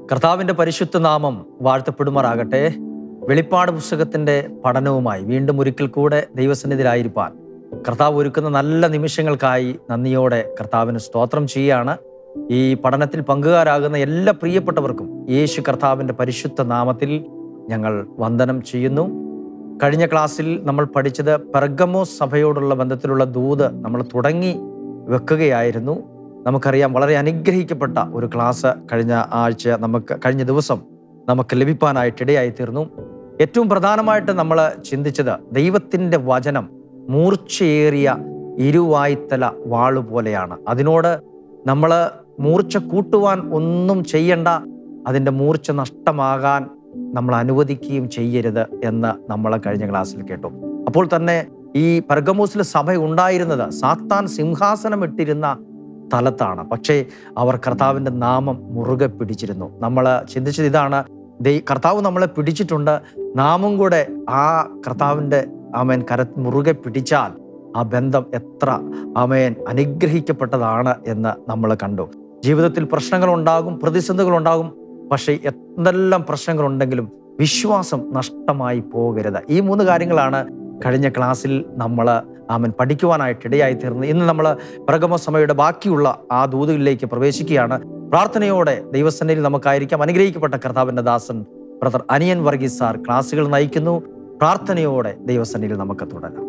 കർത്താവിൻ്റെ പരിശുദ്ധ നാമം വാഴ്ത്തപ്പെടുമാറാകട്ടെ വെളിപ്പാട് പുസ്തകത്തിൻ്റെ പഠനവുമായി വീണ്ടും ഒരിക്കൽ കൂടെ ദൈവസന്നിധിയിലായിരിക്കാൻ കർത്താവ് ഒരുക്കുന്ന നല്ല നിമിഷങ്ങൾക്കായി നന്ദിയോടെ കർത്താവിന് സ്തോത്രം ചെയ്യുകയാണ് ഈ പഠനത്തിൽ പങ്കുകാരാകുന്ന എല്ലാ പ്രിയപ്പെട്ടവർക്കും യേശു കർത്താവിൻ്റെ പരിശുദ്ധ നാമത്തിൽ ഞങ്ങൾ വന്ദനം ചെയ്യുന്നു കഴിഞ്ഞ ക്ലാസ്സിൽ നമ്മൾ പഠിച്ചത് പെർഗമോസ് സഭയോടുള്ള ബന്ധത്തിലുള്ള ദൂത് നമ്മൾ തുടങ്ങി വെക്കുകയായിരുന്നു നമുക്കറിയാം വളരെ അനുഗ്രഹിക്കപ്പെട്ട ഒരു ക്ലാസ് കഴിഞ്ഞ ആഴ്ച നമുക്ക് കഴിഞ്ഞ ദിവസം നമുക്ക് ലഭിക്കാനായിട്ട് ഇടയായി തീർന്നു ഏറ്റവും പ്രധാനമായിട്ട് നമ്മൾ ചിന്തിച്ചത് ദൈവത്തിൻ്റെ വചനം മൂർച്ചയേറിയ ഇരുവായ്ത്തല വാളു പോലെയാണ് അതിനോട് നമ്മൾ മൂർച്ച കൂട്ടുവാൻ ഒന്നും ചെയ്യണ്ട അതിൻ്റെ മൂർച്ച നഷ്ടമാകാൻ നമ്മൾ അനുവദിക്കുകയും ചെയ്യരുത് എന്ന് നമ്മൾ കഴിഞ്ഞ ക്ലാസ്സിൽ കേട്ടു അപ്പോൾ തന്നെ ഈ പർഗമൂസിലെ സഭ ഉണ്ടായിരുന്നത് സാത്താൻ സിംഹാസനം ഇട്ടിരുന്ന സ്ഥലത്താണ് പക്ഷേ അവർ കർത്താവിൻ്റെ നാമം മുറുകെ പിടിച്ചിരുന്നു നമ്മൾ ചിന്തിച്ചത് ഇതാണ് ദൈ കർത്താവ് നമ്മളെ പിടിച്ചിട്ടുണ്ട് നാമം കൂടെ ആ കർത്താവിൻ്റെ ആമേൻ കര മുറുകെ പിടിച്ചാൽ ആ ബന്ധം എത്ര ആമേൻ അനുഗ്രഹിക്കപ്പെട്ടതാണ് എന്ന് നമ്മൾ കണ്ടു ജീവിതത്തിൽ പ്രശ്നങ്ങൾ ഉണ്ടാകും പ്രതിസന്ധികൾ ഉണ്ടാകും പക്ഷേ എന്തെല്ലാം പ്രശ്നങ്ങളുണ്ടെങ്കിലും വിശ്വാസം നഷ്ടമായി പോകരുത് ഈ മൂന്ന് കാര്യങ്ങളാണ് കഴിഞ്ഞ ക്ലാസ്സിൽ നമ്മൾ ആമൻ പഠിക്കുവാനായിട്ട് ഇടയായി തീർന്നത് ഇന്ന് നമ്മൾ പ്രഗമസമയുടെ ബാക്കിയുള്ള ആ ദൂതുകളിലേക്ക് പ്രവേശിക്കുകയാണ് പ്രാർത്ഥനയോടെ ദൈവസന്നിധിയിൽ നമുക്കായിരിക്കാം അനുഗ്രഹിക്കപ്പെട്ട കർത്താവിൻ്റെ ദാസൻ ബ്രദർ അനിയൻ വർഗീസ് സാർ ക്ലാസ്സുകൾ നയിക്കുന്നു പ്രാർത്ഥനയോടെ ദൈവസന്നിധിയിൽ നമുക്ക് തുടരാം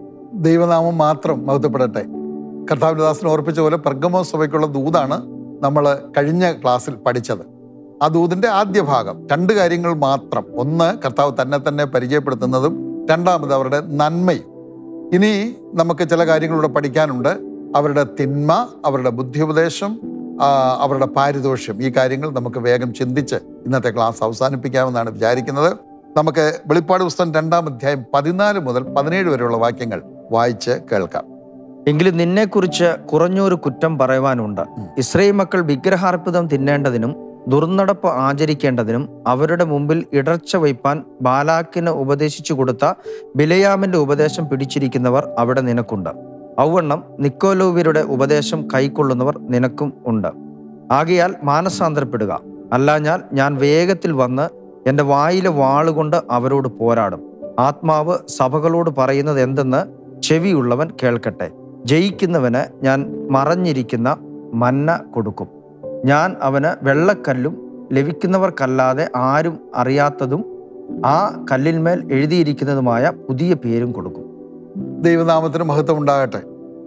ദൈവനാമം മാത്രം മഹത്വപ്പെടട്ടെ കർത്താവിൻ്റെ ദാസൻ ഓർപ്പിച്ച പോലെ പെർഗമോ സഭയ്ക്കുള്ള ദൂതാണ് നമ്മൾ കഴിഞ്ഞ ക്ലാസ്സിൽ പഠിച്ചത് ആ ദൂതിന്റെ ആദ്യ ഭാഗം രണ്ട് കാര്യങ്ങൾ മാത്രം ഒന്ന് കർത്താവ് തന്നെ തന്നെ പരിചയപ്പെടുത്തുന്നതും രണ്ടാമത് അവരുടെ നന്മയും ഇനി നമുക്ക് ചില കാര്യങ്ങളിലൂടെ പഠിക്കാനുണ്ട് അവരുടെ തിന്മ അവരുടെ ബുദ്ധിയുപദേശം ആ, അവരുടെ പാരിതോഷ്യം ഈ കാര്യങ്ങൾ നമുക്ക് വേഗം ചിന്തിച്ച് ഇന്നത്തെ ക്ലാസ് അവസാനിപ്പിക്കാമെന്നാണ് വിചാരിക്കുന്നത് നമുക്ക് വെളിപ്പാട് പുസ്തകം രണ്ടാം അധ്യായം പതിനാല് മുതൽ പതിനേഴ് വരെയുള്ള വാക്യങ്ങൾ വായിച്ച് കേൾക്കാം എങ്കിലും നിന്നെക്കുറിച്ച് കുറഞ്ഞൊരു കുറ്റം പറയുവാനുണ്ട് ഉം. ഇസ്രയേൽ മക്കൾ വിഗ്രഹാർപ്പിതം തിന്നേണ്ടതിനും ദുർനടപ്പ് ആചരിക്കേണ്ടതിനും അവരുടെ മുമ്പിൽ ഇടർച്ച വയ്പാൻ ബാലാക്കിന് ഉപദേശിച്ചു കൊടുത്ത ബിലയാമിന്റെ ഉപദേശം പിടിച്ചിരിക്കുന്നവർ അവിടെ നിനക്കുണ്ട് ഔവണ്ണം നിക്കോലോവ്യരുടെ ഉപദേശം കൈക്കൊള്ളുന്നവർ നിനക്കും ഉണ്ട് ആകയാൽ മാനസാന്തരപ്പെടുക അല്ലാഞ്ഞാൽ ഞാൻ വേഗത്തിൽ വന്ന് എൻ്റെ വായിലെ വാളുകൊണ്ട് അവരോട് പോരാടും ആത്മാവ് സഭകളോട് പറയുന്നത് എന്തെന്ന് ചെവിയുള്ളവൻ കേൾക്കട്ടെ ജയിക്കുന്നവന് ഞാൻ മറഞ്ഞിരിക്കുന്ന മന്ന കൊടുക്കും ഞാൻ അവന് വെള്ളക്കല്ലും ലഭിക്കുന്നവർക്കല്ലാതെ ആരും അറിയാത്തതും ആ കല്ലിന്മേൽ എഴുതിയിരിക്കുന്നതുമായ പുതിയ പേരും കൊടുക്കും ദൈവനാമത്തിന് മഹത്വം ഉണ്ടാകട്ടെ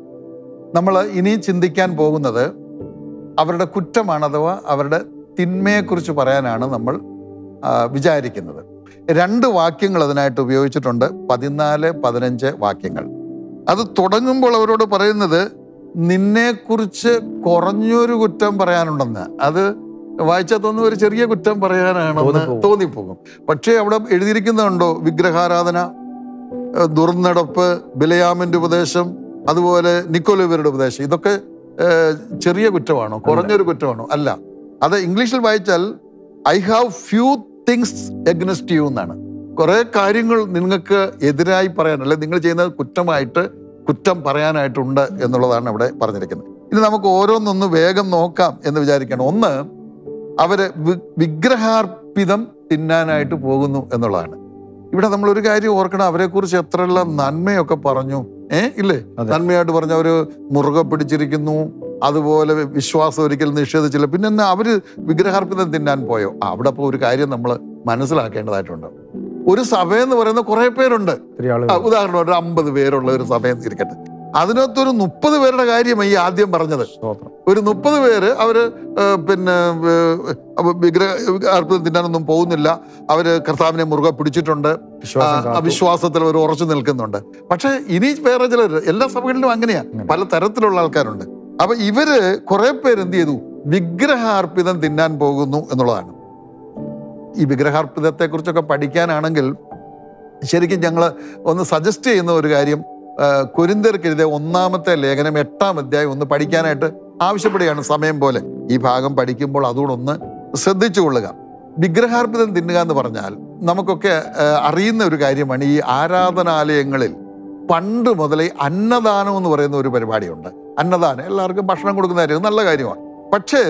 നമ്മൾ ഇനി ചിന്തിക്കാൻ പോകുന്നത് അവരുടെ കുറ്റമാണ് അഥവാ അവരുടെ തിന്മയെക്കുറിച്ച് പറയാനാണ് നമ്മൾ ആ, വിചാരിക്കുന്നത് രണ്ട് വാക്യങ്ങൾ അതിനായിട്ട് ഉപയോഗിച്ചിട്ടുണ്ട് പതിനാല് പതിനഞ്ച് വാക്യങ്ങൾ അത് തുടങ്ങുമ്പോൾ അവരോട് പറയുന്നത് നിന്നെക്കുറിച്ച് കുറഞ്ഞൊരു കുറ്റം പറയാനുണ്ടെന്ന് അത് വായിച്ചാൽ തോന്നുന്ന ഒരു ചെറിയ കുറ്റം പറയാനാണെന്ന് തോന്നിപ്പോകും. തോന്നിപ്പോകും പക്ഷേ അവിടെ എഴുതിയിരിക്കുന്നുണ്ടോ വിഗ്രഹാരാധന ഏഹ് ദുർനടപ്പ് ബിലയാമിന്റെ ഉപദേശം അതുപോലെ നിക്കോലോവരുടെ ഉപദേശം ഇതൊക്കെ ഏഹ് ചെറിയ കുറ്റമാണോ കുറഞ്ഞൊരു കുറ്റമാണോ അല്ല അത് ഇംഗ്ലീഷിൽ വായിച്ചാൽ I have few things against you എന്നാണ് കുറെ കാര്യങ്ങൾ നിങ്ങൾക്ക് എതിരായി പറയാൻ അല്ലെ നിങ്ങൾ ചെയ്യുന്നത് കുറ്റമായിട്ട് കുറ്റം പറയാനായിട്ടുണ്ട് എന്നുള്ളതാണ് ഇവിടെ പറഞ്ഞിരിക്കുന്നത് ഇനി നമുക്ക് ഓരോന്നൊന്ന് വേഗം നോക്കാം എന്ന് വിചാരിക്കണം ഒന്ന് അവര് വി- വിഗ്രഹാർപ്പിതം തിന്നാനായിട്ട് പോകുന്നു എന്നുള്ളതാണ് ഇവിടെ നമ്മൾ ഒരു കാര്യം ഓർക്കണം അവരെ കുറിച്ച് എത്രയെല്ലാം നന്മയൊക്കെ പറഞ്ഞു ഏ ഇല്ലേ അതെ. നന്മയായിട്ട് പറഞ്ഞ അവര് മുറുകെ പിടിച്ചിരിക്കുന്നു അതുപോലെ വിശ്വാസം ഒരിക്കലും നിഷേധിച്ചില്ല പിന്നെ എന്നാ അവര് വിഗ്രഹാർപ്പിതം തിന്നാൻ പോയോ ആ, അവിടെ ഇപ്പോൾ ഒരു കാര്യം നമ്മൾ മനസ്സിലാക്കേണ്ടതായിട്ടുണ്ട് ഒരു സഭയെന്ന് പറയുന്ന കുറെ പേരുണ്ട് ഒത്തിരി ആ, ആളുകൾ ഉദാഹരണം ഒരു അമ്പത് പേരുള്ള ഒരു സഭയെന്ന് ഇരിക്കട്ടെ അതിനകത്തൊരു മുപ്പത് പേരുടെ കാര്യമാണ് ഈ ആദ്യം പറഞ്ഞത് സ്തോത്രം ഒരു മുപ്പത് പേര് അവര് ഏർ പിന്നെ ഏർ അപ്പൊ വിഗ്രഹ അർപ്പണം തിന്നാനൊന്നും പോകുന്നില്ല അവര് കർത്താവിനെ മുറുകെ പിടിച്ചിട്ടുണ്ട് വിശ്വാസം ആ, കാത്തു. അവിശ്വാസത്തിൽ അവർ ഉറച്ചു നിൽക്കുന്നുണ്ട് പക്ഷെ ഇനി വേറെ ചിലർ എല്ലാ സഭകളിലും അങ്ങനെയാ അങ്ങനെ. പല തരത്തിലുള്ള ആൾക്കാരുണ്ട് അപ്പൊ ഇവര് കുറെ പേര് എന്ത് ചെയ്തു വിഗ്രഹാർപ്പിതം തിന്നാൻ പോകുന്നു എന്നുള്ളതാണ് ഈ വിഗ്രഹാർപ്പിതത്തെ കുറിച്ചൊക്കെ പഠിക്കാനാണെങ്കിൽ ശരിക്കും ഞങ്ങൾ ഒന്ന് സജസ്റ്റ് ചെയ്യുന്ന ഒരു കാര്യം കൊരിന്തർക്ക് എഴുതിയ ഒന്നാമത്തെ ലേഖനം എട്ടാം അധ്യായം ഒന്ന് പഠിക്കാനായിട്ട് ആവശ്യപ്പെടുകയാണ് സമയം പോലെ ഈ ഭാഗം പഠിക്കുമ്പോൾ അതുകൂടെ ഒന്ന് ശ്രദ്ധിച്ചു കൊള്ളുക വിഗ്രഹാർപ്പിതം തിന്നുക എന്ന് പറഞ്ഞാൽ നമുക്കൊക്കെ ആ, അറിയുന്ന ഒരു കാര്യമാണ് ഈ ആരാധനാലയങ്ങളിൽ പണ്ട് മുതലേ അന്നദാനം എന്ന് പറയുന്ന ഒരു പരിപാടിയുണ്ട് അന്നദാനം എല്ലാവർക്കും ഭക്ഷണം കൊടുക്കുന്ന കാര്യം നല്ല കാര്യമാണ് പക്ഷേ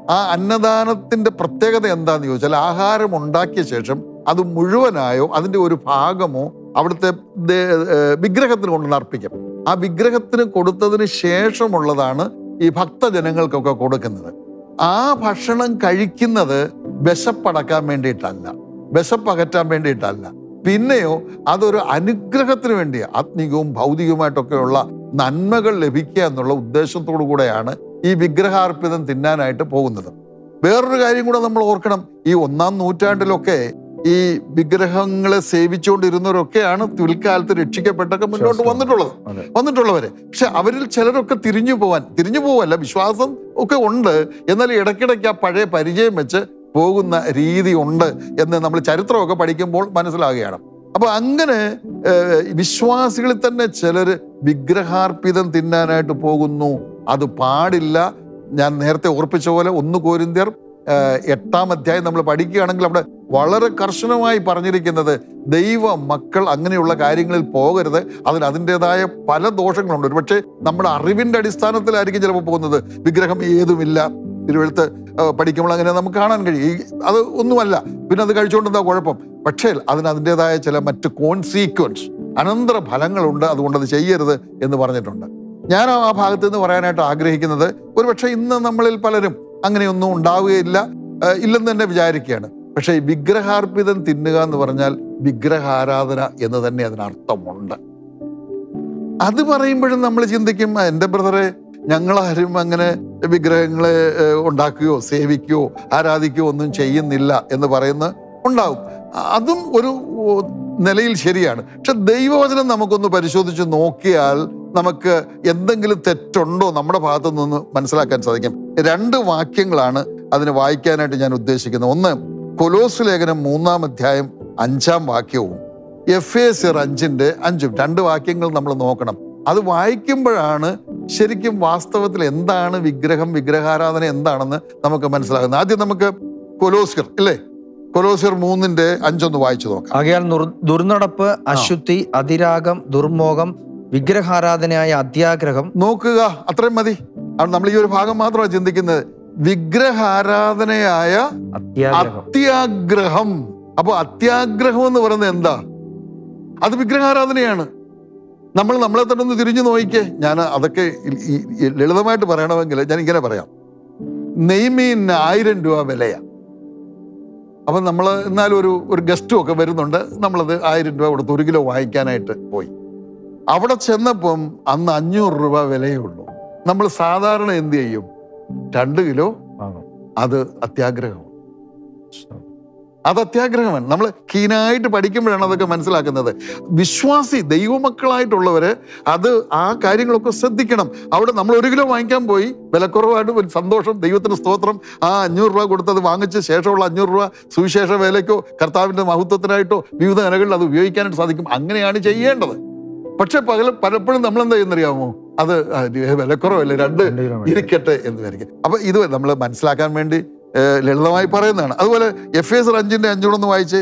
ആ അന്നദാനത്തിന്റെ പ്രത്യേകത എന്താന്ന് ചോദിച്ചാൽ ആഹാരം ഉണ്ടാക്കിയ ശേഷം അത് മുഴുവനായോ അതിന്റെ ഒരു ഭാഗമോ അവിടുത്തെ ദേ- ഏർ വിഗ്രഹത്തിന് കൊണ്ടുവന്ന് അർപ്പിക്കും ആ വിഗ്രഹത്തിന് കൊടുത്തതിന് ശേഷമുള്ളതാണ് ഈ ഭക്തജനങ്ങൾക്കൊക്കെ കൊടുക്കുന്നത് ആ ഭക്ഷണം കഴിക്കുന്നത് വിശപ്പടക്കാൻ വേണ്ടിയിട്ടല്ല വിശപ്പകറ്റാൻ വേണ്ടിയിട്ടല്ല പിന്നെയോ അതൊരു അനുഗ്രഹത്തിന് വേണ്ടി ആത്മീകവും ഭൗതികവുമായിട്ടൊക്കെയുള്ള നന്മകൾ ലഭിക്കുക എന്നുള്ള ഉദ്ദേശത്തോടു കൂടെയാണ് ഈ വിഗ്രഹാർപ്പിതം തിന്നാനായിട്ട് പോകുന്നത് വേറൊരു കാര്യം കൂടെ നമ്മൾ ഓർക്കണം ഈ ഒന്നാം നൂറ്റാണ്ടിലൊക്കെ ഈ വിഗ്രഹങ്ങളെ സേവിച്ചുകൊണ്ടിരുന്നവരൊക്കെയാണ് പിൽക്കാലത്ത് രക്ഷിക്കപ്പെട്ടൊക്കെ മുന്നോട്ട് വിശ്വാസം. വന്നിട്ടുള്ളത് അതെ. വന്നിട്ടുള്ളവര് പക്ഷെ അവരിൽ ചിലരൊക്കെ തിരിഞ്ഞു പോവാൻ തിരിഞ്ഞു പോവല്ല വിശ്വാസം ഒക്കെ ഉണ്ട് എന്നാൽ ഇടയ്ക്കിടയ്ക്ക് ആ പഴയ പരിചയം വെച്ച് പോകുന്ന രീതി ഉണ്ട് എന്ന് നമ്മൾ ചരിത്രമൊക്കെ പഠിക്കുമ്പോൾ മനസ്സിലാകുകയാണ് അപ്പൊ അങ്ങനെ ഏഹ്, വിശ്വാസികളിൽ തന്നെ ചിലര് വിഗ്രഹാർപ്പിതം തിന്നാനായിട്ട് പോകുന്നു അത് പാടില്ല ഞാൻ നേരത്തെ ഓർപ്പിച്ച പോലെ ഒന്ന് കോരിന്ത്യർ ഏഹ്, എട്ടാം അധ്യായം നമ്മൾ പഠിക്കുകയാണെങ്കിൽ അവിടെ വളരെ കർശനമായി പറഞ്ഞിരിക്കുന്നത് ദൈവ മക്കൾ അങ്ങനെയുള്ള കാര്യങ്ങളിൽ പോകരുത് അതിന് അതിൻ്റെതായ പല ദോഷങ്ങളുണ്ട് ഒരുപക്ഷെ നമ്മുടെ അറിവിന്റെ അടിസ്ഥാനത്തിലായിരിക്കും ചിലപ്പോൾ പോകുന്നത് വിഗ്രഹം ഏതുമില്ല തിരുവഴുത്ത് ഏഹ്, പഠിക്കുമ്പോൾ അങ്ങനെ നമുക്ക് കാണാൻ കഴിയും ഈ അത് ഒന്നുമല്ല പിന്നെ അത് കഴിച്ചുകൊണ്ട് എന്താ കുഴപ്പം പക്ഷേ അതിന് അതിൻ്റെതായ ചില മറ്റ് കോൺസീക്വൻസ് അനന്തര ഫലങ്ങളുണ്ട് അതുകൊണ്ട് അത് ചെയ്യരുത് എന്ന് പറഞ്ഞിട്ടുണ്ട് ഞാൻ ആ ഭാഗത്ത് നിന്ന് പറയാനായിട്ട് ആഗ്രഹിക്കുന്നത് ഒരുപക്ഷെ ഇന്ന് നമ്മളിൽ പലരും അങ്ങനെയൊന്നും ഉണ്ടാവുകയില്ല ഏഹ്, ഇല്ലെന്ന് തന്നെ വിചാരിക്കുകയാണ് പക്ഷേ ഈ വിഗ്രഹാർപ്പിതം തിന്നുക എന്ന് പറഞ്ഞാൽ വിഗ്രഹാരാധന എന്ന് തന്നെ അതിനർത്ഥമുണ്ട് അത് പറയുമ്പോഴും നമ്മൾ ചിന്തിക്കും "ആ, എൻ്റെ ബ്രദറെ ഞങ്ങളാരും അങ്ങനെ വിഗ്രഹങ്ങളെ ഏഹ്, ഉണ്ടാക്കുകയോ സേവിക്കുകയോ ആരാധിക്കുകയോ ഒന്നും ചെയ്യുന്നില്ല എന്ന് പറയുന്ന ഉണ്ടാവും അ- അതും ഒരു ഓ, നിലയിൽ ശരിയാണ് പക്ഷെ ദൈവവചനം നമുക്കൊന്ന് പരിശോധിച്ച് നോക്കിയാൽ നമുക്ക് എന്തെങ്കിലും തെറ്റുണ്ടോ നമ്മുടെ ഭാഗത്തു നിന്ന് മനസ്സിലാക്കാൻ സാധിക്കും രണ്ട് വാക്യങ്ങളാണ് അതിന് വായിക്കാനായിട്ട് ഞാൻ ഉദ്ദേശിക്കുന്നത് ഒന്ന് കൊലോസ് ലേഖനം മൂന്നാം അധ്യായം അഞ്ചാം വാക്യവും എഫ് എ സിർ അഞ്ചിന്റെ അഞ്ചും രണ്ട് വാക്യങ്ങൾ നമ്മൾ നോക്കണം അത് വായിക്കുമ്പോഴാണ് ശരിക്കും വാസ്തവത്തിൽ എന്താണ് വിഗ്രഹം വിഗ്രഹാരാധന എന്താണെന്ന് നമുക്ക് മനസ്സിലാകുന്നത് ആദ്യം നമുക്ക് കൊലോസ്കർ ഇല്ലേ കൊലോസ്കർ മൂന്നിന്റെ അഞ്ചൊന്ന് വായിച്ചു നോക്കാം ആകയാൽ നുർ- ദുർനടപ്പ് അശുദ്ധി അതിരാഗം ദുർമോഹം വിഗ്രഹാരാധനയായ അത്യാഗ്രഹം നോക്കുക അത്രയും മതി അവിടെ നമ്മൾ ഈ ഒരു ഭാഗം മാത്രമാണ് ചിന്തിക്കുന്നത് വിഗ്രഹാരാധനയായ അത്യാഗ്രഹം അത്യാഗ്രഹം അപ്പൊ അത്യാഗ്രഹം എന്ന് പറയുന്നത് എന്താ അത് വിഗ്രഹാരാധനയാണ് നമ്മൾ നമ്മളെ തന്നെ ഒന്ന് തിരിഞ്ഞു നോക്കിക്കേ ഞാൻ അതൊക്കെ ഈ- ഈ- ഈ ലളിതമായിട്ട് പറയണമെങ്കിൽ ഞാൻ ഇങ്ങനെ പറയാം നെയ്മീന് ആയിരം രൂപ വിലയാ അപ്പൊ നമ്മൾ എന്നാലും ഒരു ഒരു ഗസ്റ്റും ഒക്കെ വരുന്നുണ്ട് നമ്മളത് ആയിരം രൂപ കൊടുത്ത് ഒരു കിലോ വാങ്ങിക്കാനായിട്ട് പോയി അവിടെ ചെന്നപ്പം അന്ന് അഞ്ഞൂറ് രൂപ വിലയേ ഉള്ളൂ നമ്മൾ സാധാരണ എന്ത് ചെയ്യും രണ്ട് കിലോ വാങ്ങും. അത് അത്യാഗ്രഹം അത് അത്യാഗ്രഹമാണ് നമ്മൾ കീനായിട്ട് പഠിക്കുമ്പോഴാണ് അതൊക്കെ മനസ്സിലാക്കുന്നത് വിശ്വാസി ദൈവമക്കളായിട്ടുള്ളവര് അത് ആ കാര്യങ്ങളൊക്കെ ശ്രദ്ധിക്കണം അവിടെ നമ്മൾ ഒരു കിലോ വാങ്ങിക്കാൻ പോയി വിലക്കുറവായിട്ട് ഒരു സന്തോഷം ദൈവത്തിന് സ്തോത്രം ആ അഞ്ഞൂറ് രൂപ കൊടുത്തത് വാങ്ങിച്ച് ശേഷമുള്ള അഞ്ഞൂറ് രൂപ സുവിശേഷ വേലയ്ക്കോ കർത്താവിന്റെ മഹത്വത്തിനായിട്ടോ വിവിധ നിലകളിൽ അത് ഉപയോഗിക്കാനായിട്ട് സാധിക്കും അങ്ങനെയാണ് ചെയ്യേണ്ടത് പക്ഷെ പകല പലപ്പോഴും നമ്മൾ എന്താ ചെയ്യുന്നറിയാമോ അത് ആ, വിലക്കുറവല്ലേ രണ്ട് രണ്ട് കിലോ മേടിക്കും. ഇരിക്കട്ടെ എന്ന് വിചാരിക്കും അപ്പൊ ഇത് നമ്മൾ മനസ്സിലാക്കാൻ വേണ്ടി ഏഹ്, ലളിതമായി പറയുന്നതാണ് അതുപോലെ എഫ് എസ് അഞ്ചിന്റെ അഞ്ചൂടൊന്ന് വായിച്ചേ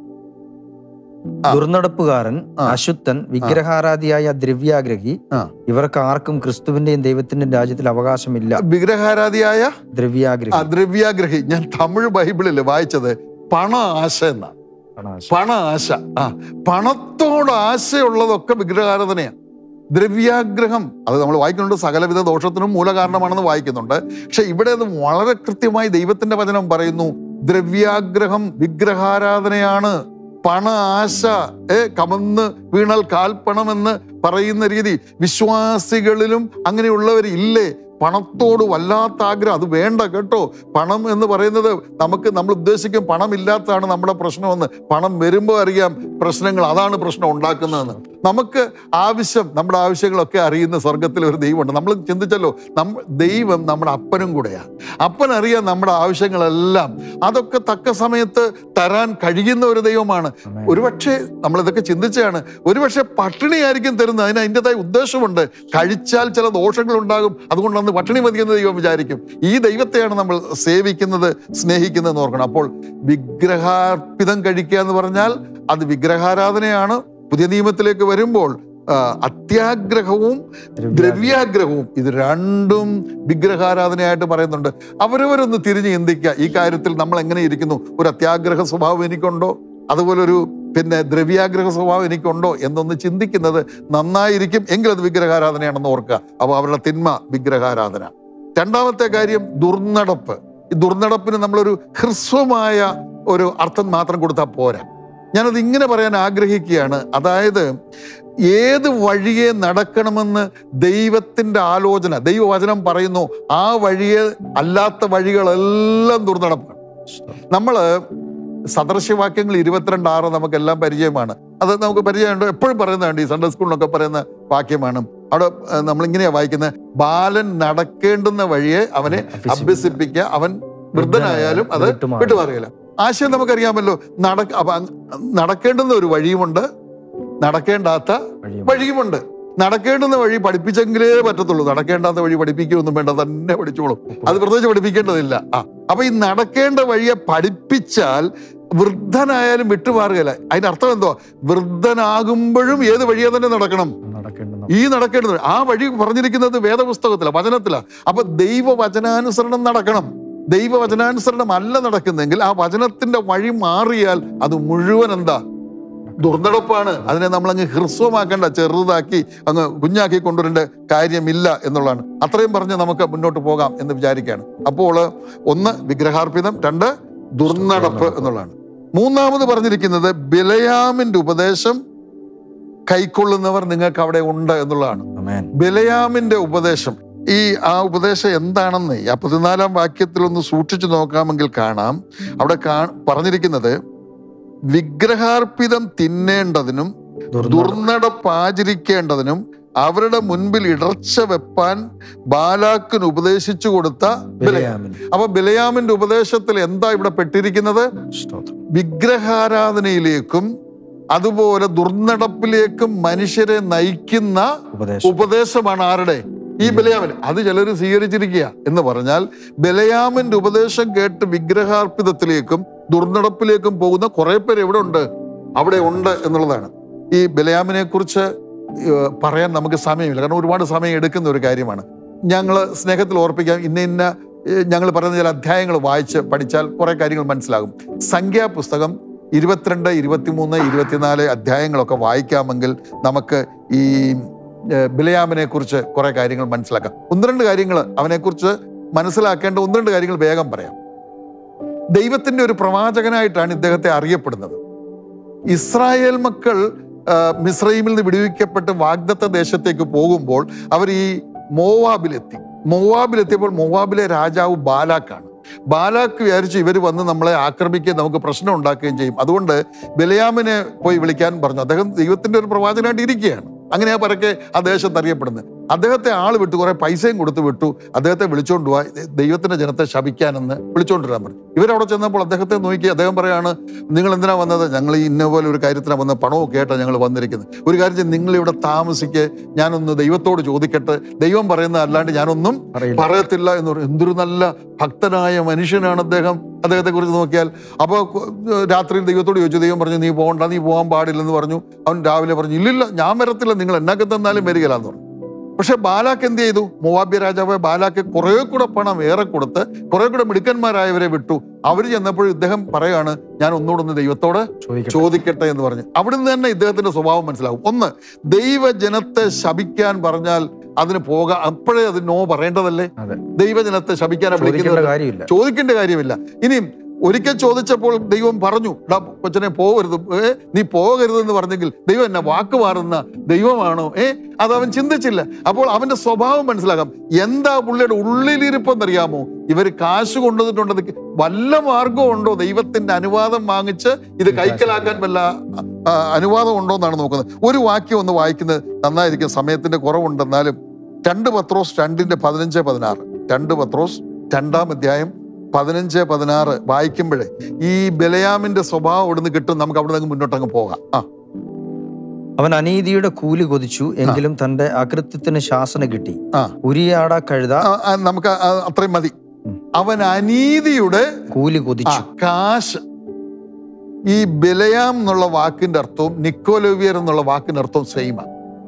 ആ. ദുർനടപ്പുകാരൻ ആ. അശുദ്ധൻ വിഗ്രഹാരാധിയായ ദ്രവ്യാഗ്രഹി ആ. ഇവർക്ക് ആർക്കും ക്രിസ്തുവിന്റെയും ദൈവത്തിന്റെയും രാജ്യത്തിൽ അവകാശമില്ല വിഗ്രഹാരാധിയായ ആ ദ്രവ്യാഗ്രഹി ദ്രവ്യാഗ്രഹി ഞാൻ തമിഴ് ബൈബിളിൽ വായിച്ചത് പണ ആശ എന്നാ പണ ആശ ആ പണത്തോട് ആശയുള്ളതൊക്കെ വിഗ്രഹാരാധനയാണ് ദ്രവ്യാഗ്രഹം അത് നമ്മൾ വായിക്കുന്നുണ്ട് സകലവിധ ദോഷത്തിനും മൂലകാരണമാണെന്ന് വായിക്കുന്നുണ്ട് പക്ഷെ ഇവിടെ അത് വളരെ കൃത്യമായി ദൈവത്തിന്റെ വചനം പറയുന്നു ദ്രവ്യാഗ്രഹം വിഗ്രഹാരാധനയാണ് പണ ആശ ഏ കമന്ന് വീണാൽ കാൽപ്പണമെന്ന് പറയുന്ന രീതി വിശ്വാസികളിലും അങ്ങനെയുള്ളവർ ഇല്ലേ പണത്തോട് വല്ലാത്ത ആഗ്രഹം അത് വേണ്ട കേട്ടോ പണം എന്ന് പറയുന്നത് നമുക്ക് നമ്മൾ ഉദ്ദേശിക്കും പണം ഇല്ലാത്തതാണ് നമ്മുടെ പ്രശ്നമെന്ന് പണം വരുമ്പോൾ അറിയാം പ്രശ്നങ്ങൾ അതാണ് പ്രശ്നം ഉണ്ടാക്കുന്നതെന്ന് നമുക്ക് ആവശ്യം നമ്മുടെ ആവശ്യങ്ങളൊക്കെ അറിയുന്ന സ്വർഗത്തിൽ ഒരു ദൈവമുണ്ട് നമ്മൾ ചിന്തിച്ചല്ലോ നമ്മ ദൈവം നമ്മുടെ അപ്പനും കൂടെയാണ് അപ്പൻ അറിയാം നമ്മുടെ ആവശ്യങ്ങളെല്ലാം അതൊക്കെ തക്ക സമയത്ത് തരാൻ കഴിയുന്ന ഒരു ദൈവമാണ് ഒരുപക്ഷെ നമ്മളിതൊക്കെ ചിന്തിച്ചാണ് ഒരുപക്ഷെ പട്ടിണിയായിരിക്കും തരുന്നത് അതിന് അതിൻ്റെതായ ഉദ്ദേശമുണ്ട് കഴിച്ചാൽ ചില ദോഷങ്ങൾ ഉണ്ടാകും അതുകൊണ്ട് അന്ന് പട്ടിണി മതിയെന്ന് ദൈവം വിചാരിക്കും ഈ ദൈവത്തെയാണ് നമ്മൾ സേവിക്കുന്നത് സ്നേഹിക്കുന്നത് ഓർക്കണം അപ്പോൾ വിഗ്രഹാർപ്പിതം കഴിക്കുക എന്ന് പറഞ്ഞാൽ അത് വിഗ്രഹാരാധനയാണ് പുതിയ നിയമത്തിലേക്ക് വരുമ്പോൾ ആ, അത്യാഗ്രഹവും ദ്രവ്യാഗ്രഹവും ഇത് രണ്ടും വിഗ്രഹാരാധനയായിട്ട് പറയുന്നുണ്ട് അവരവരൊന്ന് തിരിഞ്ഞ് ചിന്തിക്കുക ഈ കാര്യത്തിൽ നമ്മൾ എങ്ങനെ ഇരിക്കുന്നു ഒരു അത്യാഗ്രഹ സ്വഭാവം എനിക്കുണ്ടോ അതുപോലെ ഒരു പിന്നെ ദ്രവ്യാഗ്രഹ സ്വഭാവം എനിക്കുണ്ടോ എന്നൊന്ന് ചിന്തിക്കുന്നത് നന്നായിരിക്കും എങ്കിൽ അത് വിഗ്രഹാരാധനയാണെന്ന് ഓർക്കുക അപ്പോൾ അവരുടെ തിന്മ വിഗ്രഹാരാധന രണ്ടാമത്തെ കാര്യം ദുർനടപ്പ് ഈ ദുർനടപ്പിന് നമ്മളൊരു ഹ്രസ്വമായ ഒരു അർത്ഥം മാത്രം കൊടുത്താൽ പോരാ ഞാനത് ഇങ്ങനെ പറയാൻ ആഗ്രഹിക്കുകയാണ് അതായത് ഏത് വഴിയെ നടക്കണമെന്ന് ദൈവത്തിന്റെ ആലോചന ദൈവവചനം പറയുന്നു ആ വഴിയെ അല്ലാത്ത വഴികളെല്ലാം ദുർനടപ്പാണ് നമ്മള് സദൃശ്യവാക്യങ്ങൾ ഇരുപത്തിരണ്ട് ആറ് നമുക്കെല്ലാം പരിചയമാണ് അത് നമുക്ക് പരിചയമുണ്ട് എപ്പോഴും പറയുന്നതുണ്ട് ഈ സൺഡേ സ്കൂളിലൊക്കെ പറയുന്ന വാക്യമാണ് അവിടെ ഏഹ്, നമ്മളിങ്ങനെയാ വായിക്കുന്നത് ബാലൻ നടക്കേണ്ടുന്ന വഴിയെ അവനെ അഭ്യസിപ്പിക്കുക അവൻ വൃദ്ധനായാലും അത് വിട്ടുമാറുകയില്ല ആശയം നമുക്കറിയാമല്ലോ നടക്ക അപ്പൊ അങ് നടക്കേണ്ടുന്ന ഒരു വഴിയുമുണ്ട് നടക്കേണ്ടാത്ത വഴിയുമുണ്ട് നടക്കേണ്ടുന്ന വഴി പഠിപ്പിച്ചെങ്കിലേ പറ്റത്തുള്ളൂ നടക്കേണ്ടാത്ത വഴി പഠിപ്പിക്കുകയൊന്നും വേണ്ട തന്നെ പഠിച്ചോളും അത് പ്രത്യേകിച്ച് പഠിപ്പിക്കേണ്ടതില്ല ആ അപ്പൊ ഈ നടക്കേണ്ട വഴിയെ പഠിപ്പിച്ചാൽ വൃദ്ധനായാലും വിട്ടുമാറുകയില്ല അതിന്റെ അർത്ഥം എന്തോ വൃദ്ധനാകുമ്പോഴും ഏത് വഴിയെ തന്നെ നടക്കണം നടക്കേണ്ടുന്ന ഈ നടക്കേണ്ടത് ആ വഴി പറഞ്ഞിരിക്കുന്നത് വേദപുസ്തകത്തിലാണ് വചനത്തിലാണ് അപ്പൊ ദൈവവചനാനുസരണം നടക്കണം ദൈവവചനാനുസരണം അല്ല നടക്കുന്നെങ്കിൽ ആ വചനത്തിന്റെ വഴി മാറിയാൽ അത് മുഴുവൻ എന്താ ദുർനടപ്പാണ് അതിനെ നമ്മൾ അങ്ങ് ഹ്രസ്വമാക്കേണ്ട ചെറുതാക്കി അങ്ങ് കുഞ്ഞാക്കി കൊണ്ടുവരേണ്ട കാര്യമില്ല എന്നുള്ളതാണ് അത്രയും പറഞ്ഞ് നമുക്ക് മുന്നോട്ട് പോകാം എന്ന് വിചാരിക്കുകയാണ് അപ്പോൾ ഒന്ന് വിഗ്രഹാർപ്പിതം രണ്ട് ദുർനടപ്പ് എന്നുള്ളതാണ് മൂന്നാമത് പറഞ്ഞിരിക്കുന്നത് ബിലയാമിന്റെ ഉപദേശം കൈക്കൊള്ളുന്നവർ നിങ്ങൾക്ക് അവിടെ ഉണ്ട് എന്നുള്ളതാണ് ആമേൻ ബിലയാമിന്റെ ഉപദേശം ഈ ആ ഉപദേശം എന്താണെന്ന് ആ പതിനാലാം വാക്യത്തിൽ ഒന്ന് സൂക്ഷിച്ചു നോക്കാമെങ്കിൽ കാണാം അവിടെ കാ പറഞ്ഞിരിക്കുന്നത് വിഗ്രഹാർപ്പിതം തിന്നേണ്ടതിനും ദുർനടപ്പാചരിക്കേണ്ടതിനും അവരുടെ മുൻപിൽ ഇടർച്ച വെപ്പാൻ ബാലാക്കിന് ഉപദേശിച്ചു കൊടുത്ത ബിലയാം ബിലയാമിൻ. അപ്പൊ ബിലയാമിന്റെ ഉപദേശത്തിൽ എന്താ ഇവിടെ പെട്ടിരിക്കുന്നത് സ്തോത്രം വിഗ്രഹാരാധനയിലേക്കും അതുപോലെ ദുർനടപ്പിലേക്കും മനുഷ്യരെ നയിക്കുന്ന ഉപദേശം ഉപദേശമാണ് ആരുടെ ഈ ബലയാമൻ അത് ചിലർ സ്വീകരിച്ചിരിക്കുക എന്ന് പറഞ്ഞാൽ ബലയാമന്റെ ഉപദേശം കേട്ട് വിഗ്രഹാർപ്പിതത്തിലേക്കും ദുർനടപ്പിലേക്കും പോകുന്ന കുറെ പേര് എവിടെ ഉണ്ട് അവിടെ ഉണ്ട് എന്നുള്ളതാണ് ഈ ബലയാമിനെ കുറിച്ച് ഏഹ്, പറയാൻ നമുക്ക് സമയമില്ല കാരണം ഒരുപാട് സമയം എടുക്കുന്ന ഒരു കാര്യമാണ് ഞങ്ങൾ സ്നേഹത്തിൽ ഓർപ്പിക്കാം ഇന്ന ഇന്ന ഞങ്ങൾ പറയുന്ന ചില അധ്യായങ്ങൾ വായിച്ച് പഠിച്ചാൽ കുറെ കാര്യങ്ങൾ മനസ്സിലാകും സംഖ്യാപുസ്തകം ഇരുപത്തിരണ്ട് ഇരുപത്തിമൂന്ന് ഇരുപത്തിനാല് അധ്യായങ്ങളൊക്കെ വായിക്കാമെങ്കിൽ നമുക്ക് ഈ ഏഹ് ബിലയാമിനെ കുറിച്ച് കുറെ കാര്യങ്ങൾ മനസ്സിലാക്കാം ഒന്ന് രണ്ട് കാര്യങ്ങൾ അവനെക്കുറിച്ച് മനസ്സിലാക്കേണ്ട ഒന്ന് രണ്ട് കാര്യങ്ങൾ വേഗം പറയാം ദൈവത്തിന്റെ ഒരു പ്രവാചകനായിട്ടാണ് ഇദ്ദേഹത്തെ അറിയപ്പെടുന്നത് ഇസ്രായേൽ മക്കൾ ആ, മിസ്രൈമിൽ നിന്ന് വിടുവിക്കപ്പെട്ട് വാഗ്ദത്ത ദേശത്തേക്ക് പോകുമ്പോൾ അവർ ഈ മോവാബിലെത്തി മോവാബിലെത്തിയപ്പോൾ മോവാബിലെ രാജാവ് ബാലാക്കാണ് ബാലാക്ക് വിചാരിച്ചു ഇവർ വന്ന് നമ്മളെ ആക്രമിക്കുകയും നമുക്ക് പ്രശ്നം ഉണ്ടാക്കുകയും ചെയ്യും അതുകൊണ്ട് ബലയാമിനെ പോയി വിളിക്കാൻ പറഞ്ഞു അദ്ദേഹം ദൈവത്തിന്റെ ഒരു പ്രവാചകനായിട്ട് ഇരിക്കുകയാണ് അങ്ങനെയാ പരക്കെ ആ ദേശത്ത് അറിയപ്പെടുന്നത് അദ്ദേഹത്തെ ആൾ വിട്ടു കുറെ പൈസയും കൊടുത്ത് വിട്ടു അദ്ദേഹത്തെ വിളിച്ചോണ്ട് പോവാ ദൈവത്തിന്റെ ജനത്തെ ശപിക്കാനെന്ന് വിളിച്ചോണ്ട് വരാൻ പറഞ്ഞു ഇവരവിടെ ചെന്നപ്പോൾ അദ്ദേഹത്തെ നോക്കി അദ്ദേഹം പറയാണ് നിങ്ങൾ എന്തിനാ വന്നത് ഞങ്ങൾ ഈ ഇന്ന പോലെ ഒരു കാര്യത്തിനാണ് വന്നത് പണമൊക്കെ ആയിട്ടാണ് ഞങ്ങൾ വന്നിരിക്കുന്നത് ഒരു കാര്യം ചെയ്യ്, നിങ്ങൾ ഇവിടെ താമസിക്ക് ഞാനൊന്ന് ദൈവത്തോട് ചോദിക്കട്ടെ ദൈവം പറയുന്നത് അല്ലാണ്ട് ഞാനൊന്നും അറിയില്ല പറയത്തില്ല എന്ന് പറയും എന്തൊരു നല്ല ഭക്തനായ മനുഷ്യനാണ് അദ്ദേഹം അദ്ദേഹത്തെ കുറിച്ച് നോക്കിയാൽ അപ്പോൾ രാത്രിയിൽ ദൈവത്തോട് ചോദിച്ചു ദൈവം പറഞ്ഞു നീ പോകണ്ട നീ പോകാൻ പാടില്ലെന്ന് പറഞ്ഞു അവൻ രാവിലെ പറഞ്ഞു ഇല്ലില്ല ഞാൻ വരത്തില്ല നിങ്ങൾ എന്നൊക്കെ തന്നാലും വരികയില്ല എന്ന് പറഞ്ഞു പക്ഷെ ബാലാക്ക് എന്ത് ചെയ്തു മൂവാബ്യ രാജാവ് ബാലാക്ക് കുറെ കൂടെ പണം ഏറെ കൊടുത്ത് കുറെ കൂടെ മിടുക്കന്മാരായവരെ വിട്ടു അവർ ചെന്നപ്പോൾ ഇദ്ദേഹം പറയാണ് ഞാൻ ഒന്നുകൂടെ ഒന്ന് ദൈവത്തോട് ചോദിക്കട്ടെ ചോദിക്കട്ടെ എന്ന് പറഞ്ഞു അവിടുന്ന് തന്നെ ഇദ്ദേഹത്തിന്റെ സ്വഭാവം മനസ്സിലാവും ഒന്ന് ദൈവജനത്തെ ശപിക്കാൻ പറഞ്ഞാൽ അതിന് പോകാം അപ്പോഴേ അത് നോ പറയേണ്ടതല്ലേ അതെ. ദൈവജനത്തെ ശപിക്കാനാ ചോദിക്കേണ്ട വിളിക്കുന്നത് കാര്യമില്ല ചോദിക്കേണ്ട കാര്യമില്ല ഇനിയും ഒരിക്കൽ ചോദിച്ചപ്പോൾ ദൈവം പറഞ്ഞു "ഡാ കൊച്ചനെ പോകരുത് ഏ നീ പോകരുത് എന്ന് പറഞ്ഞെങ്കിൽ ദൈവം എന്നെ വാക്ക് മാറുന്ന ദൈവമാണോ ഏ അത് അവൻ ചിന്തിച്ചില്ല അപ്പോൾ അവന്റെ സ്വഭാവം മനസ്സിലാക്കാം എന്താ പുള്ളിയുടെ ഉള്ളിലിരിപ്പെന്നറിയാമോ ഇവർ കാശ് കൊണ്ടുവന്നിട്ടുണ്ടത് വല്ല മാർഗവും ഉണ്ടോ ദൈവത്തിന്റെ അനുവാദം വാങ്ങിച്ച് ഇത് കൈക്കലാക്കാൻ വല്ല ആ, അനുവാദം ഉണ്ടോ എന്നാണ് നോക്കുന്നത് ഒരു വാക്യം ഒന്ന് വായിക്കുന്നത് നന്നായിരിക്കും സമയത്തിന്റെ കുറവുണ്ടെന്നാലും രണ്ട് പത്രോസ് രണ്ടിന്റെ പതിനഞ്ച് പതിനാറ് രണ്ട് പത്രോസ് രണ്ടാം അധ്യായം പതിനഞ്ച് പതിനാറ് വായിക്കുമ്പോഴേ ഈ ബലയാമിന്റെ സ്വഭാവം ഇവിടുന്ന് കിട്ടും നമുക്ക് അവിടെ നിന്ന് മുന്നോട്ട് അങ്ങ് പോകാം ആ അവൻ അനീതിയുടെ കൂലി കൊതിച്ചു എങ്കിലും തന്റെ അകൃത്യത്തിന് ശാസന കിട്ടി ആ. ഉരിയാട കഴുത ആ, ആ, നമുക്ക് ആ, അത്രയും മതി ഉം. അവൻ അനീതിയുടെ കൂലി ആ, കൊതിച്ചു കാശ് ഈ ബലയാം എന്നുള്ള വാക്കിന്റെ അർത്ഥവും നിക്കോലോവിയർ എന്നുള്ള വാക്കിന്റെ അർത്ഥവും സെയിമാണ്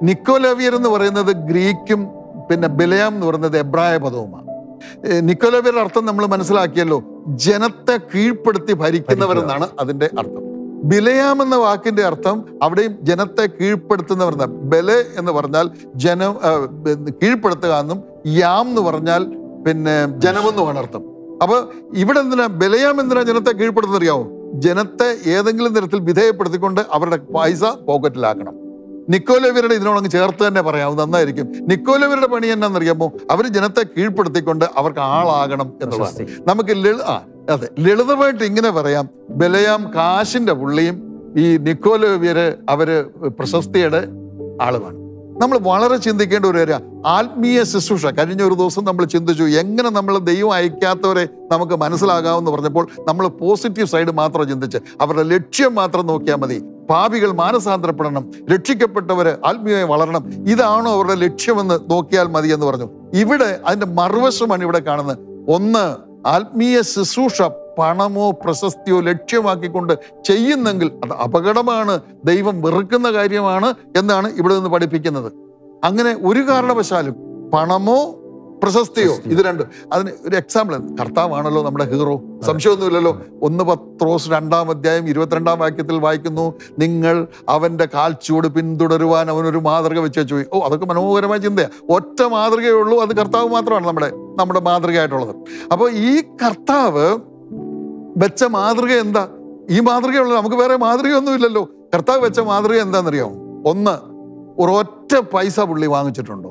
നിക്കോലവിയർ എന്ന് പറയുന്നത് ഗ്രീക്കും പിന്നെ ബിലയാം എന്ന് പറയുന്നത് എബ്രായ പദവുമാണ് ഏ, നിക്കോലവിയരുടെ അർത്ഥം നമ്മൾ മനസ്സിലാക്കിയല്ലോ ജനത്തെ കീഴ്പ്പെടുത്തി ഭരിക്കുന്നവരെന്നാണ് അതിന്റെ അർത്ഥം ബിലയാം എന്ന വാക്കിന്റെ അർത്ഥം അവിടെയും ജനത്തെ കീഴ്പ്പെടുത്തുന്നവർ എന്നാണ്. ബലെ എന്ന് പറഞ്ഞാൽ ജനം ആ, കീഴ്പ്പെടുത്തുക എന്നും യാം എന്ന് പറഞ്ഞാൽ പിന്നെ ജനമെന്നുമാണ് അർത്ഥം അപ്പൊ ഇവിടെ എന്തിനാ ബലയാം എന്തിനാ ജനത്തെ കീഴ്പ്പെടുത്തുന്ന അറിയാവോ ജനത്തെ ഏതെങ്കിലും തരത്തിൽ വിധേയപ്പെടുത്തിക്കൊണ്ട് അവരുടെ പൈസ പോക്കറ്റിലാക്കണം നിക്കോലവരുടെ ഇതിനോടങ്ങ് ചേർത്ത് തന്നെ പറയാം നന്നായിരിക്കും നിക്കോലവരുടെ പണി എന്നാന്നറിയാമോ അവർ ജനത്തെ കീഴ്പ്പെടുത്തിക്കൊണ്ട് അവർക്ക് ആളാകണം എന്നുള്ളതാണ് പ്രശസ്തി. നമുക്ക് ലളി ആ അതെ ലളിതമായിട്ട് ഇങ്ങനെ പറയാം ബലയാം കാശിന്റെ പുള്ളിയും ഈ നിക്കോലോവിയര് അവര് പ്രശസ്തിയുടെ ആളുമാണ് നമ്മൾ വളരെ ചിന്തിക്കേണ്ട ഒരു കാര്യം ആത്മീയ ശുശ്രൂഷ കഴിഞ്ഞ ഒരു ദിവസം നമ്മൾ ചിന്തിച്ചു എങ്ങനെ നമ്മൾ ദൈവം അയക്കാത്തവരെ നമുക്ക് മനസ്സിലാകാമെന്ന് പറഞ്ഞപ്പോൾ നമ്മൾ പോസിറ്റീവ് സൈഡ് മാത്രം ചിന്തിച്ച് അവരുടെ ലക്ഷ്യം മാത്രം നോക്കിയാൽ മതി പാപികൾ മാനസാന്തരപ്പെടണം രക്ഷിക്കപ്പെട്ടവര് ആത്മീയമായി വളരണം ഇതാണോ അവരുടെ ലക്ഷ്യമെന്ന് നോക്കിയാൽ മതി എന്ന് പറഞ്ഞു ഇവിടെ അതിന്റെ മറുവശമാണ് ഇവിടെ കാണുന്നത് ഒന്ന് ആത്മീയ ശുശ്രൂഷ പണമോ പ്രശസ്തിയോ ലക്ഷ്യമാക്കിക്കൊണ്ട് ചെയ്യുന്നെങ്കിൽ അത് അപകടമാണ് ദൈവം വെറുക്കുന്ന കാര്യമാണ് എന്നാണ് ഇവിടെ നിന്ന് പഠിപ്പിക്കുന്നത് അങ്ങനെ ഒരു കാരണവശാലും പണമോ പ്രശസ്തിയോ പ്രശസ്തിയോ. ഇത് രണ്ടും അതിന് ഒരു എക്സാമ്പിൾ കർത്താവാണല്ലോ നമ്മുടെ ഹീറോ സംശയമൊന്നുമില്ലല്ലോ ഒന്ന് പത്രോസ് രണ്ടാം അധ്യായം ഇരുപത്തിരണ്ടാം വാക്യത്തിൽ വായിക്കുന്നു നിങ്ങൾ അവന്റെ കാൽച്ചുവട് പിന്തുടരുവാൻ അവനൊരു മാതൃക വെച്ച് വെച്ചു പോയി. ഓ അതൊക്കെ മനോഹരമായ ചിന്തയാ ഒറ്റ മാതൃകയേ ഉള്ളൂ അത് കർത്താവ് മാത്രമാണ് നമ്മുടെ നമ്മുടെ മാതൃകയായിട്ടുള്ളത് അപ്പോൾ ഈ കർത്താവ് വെച്ച മാതൃക എന്താ ഈ മാതൃകയുള്ളത് നമുക്ക് വേറെ മാതൃകയൊന്നുമില്ലല്ലോ കർത്താവ് വെച്ച മാതൃക എന്താണെന്നറിയാമോ ഒന്ന് ഒരൊറ്റ പൈസ പുള്ളി വാങ്ങിച്ചിട്ടുണ്ടോ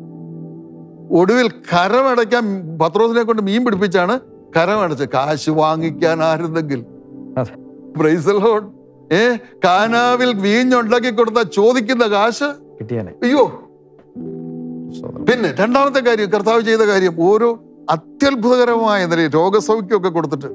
ഒടുവിൽ കരമടയ്ക്കാൻ പത്രോസിനെ കൊണ്ട് മീൻ പിടിപ്പിച്ചാണ് കരമടച്ച് കാശ് വാങ്ങിക്കാൻ ആരുന്നെങ്കിൽ അതെ. Praise the Lord. ഏ കാനാവിൽ വീഞ്ഞുണ്ടാക്കി കൊടുത്ത ചോദിക്കുന്ന കാശ് കിട്ടിയാനെ അയ്യോ സ്തോത്രം. പിന്നെ രണ്ടാമത്തെ കാര്യം കർത്താവ് ചെയ്ത കാര്യം ഓരോ അത്യത്ഭുതകരമായ നിലയിൽ രോഗസൗഖ്യമൊക്കെ കൊടുത്തിട്ട്